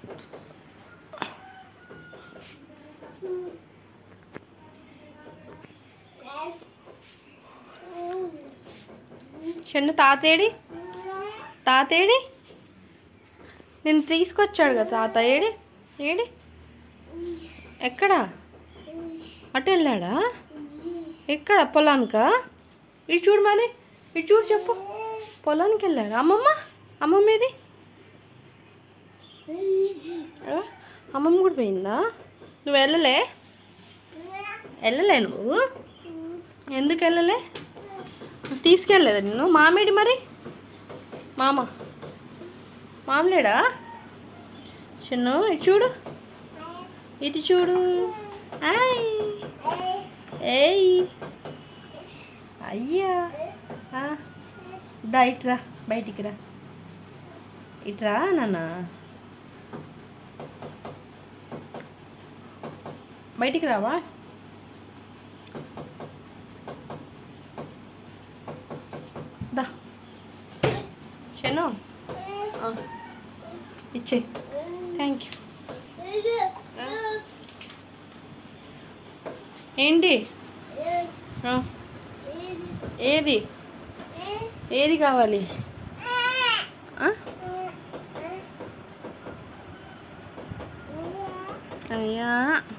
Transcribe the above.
చెన్ను తాతేడి తాతేడి నేను తీసుకొచ్చాడు కదా తాత ఏడి ఏడి ఎక్కడ అటు వెళ్ళాడా ఎక్కడ పొలానికా ఇటు చూడు మరి ఇటు చూసి చెప్పు పొలానికి వెళ్ళాడా అమ్మమ్మ అమ్మమ్మ ఏది ఆ, అమ్మమ్మ కూడా పోయిందా నువ్వు వెళ్ళలే వెళ్ళలే నువ్వు ఎందుకు వెళ్ళలే తీసుకెళ్ళలేదా నిన్ను మామేడి మరి మామ మామలేడా చిన్ను ఇటు చూడు ఇది చూడు ఆయ్ ఏయ్ అయ్యా ఆ, దా ఇట్రా బయటికి రా ఇట్రా నాన్న బయటికి రావా దా షను ఇచ్చే థ్యాంక్ యూ ఏంటి ఆ, ఏది ఏది కావాలి ఆ? అయ్యా